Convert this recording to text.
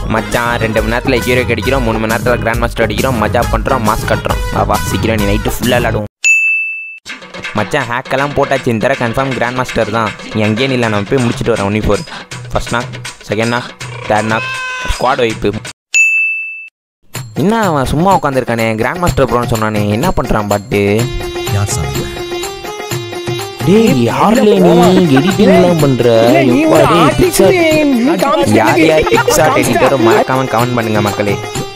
மச்சான் ரெண்டு மணி நேரத்தில் ஹீரோ அடிக்கிறோம் மூணு மணி நேரத்தில் கிராண்ட் மாஸ்டர் அடிக்கிறோம் மஜா பண்ணுறோம் மாஸ் கட்டுறோம் வா சீக்கிரம் நீ நைட்டு ஃபுல்லாக விளாடுவோம் மச்சான் ஹேக்கெல்லாம் போட்டாச்சு இந்த தடவை கன்ஃபார்ம் கிராண்ட் மாஸ்டர் தான் நீ அங்கேயே இல்லை நம்ம போய் முடிச்சுட்டு வரேன் only four first knock second knock third knock squad வைப்பு என்ன அவன் சும்மா உட்காந்துருக்கானே கிராண்ட் மாஸ்டர் ப்ரோன்னு சொன்னானே என்ன பண்ணுறான் பாட்டு யார் சாமி டேய் யார்ல நீ எடிட்டிங்லாம் பண்ற எப்பா டேய், Pixar- யார் யார் பிக்சார்ட் எடிட்டரும் மறக்காம கமெண்ட் பண்ணுங்க மக்களே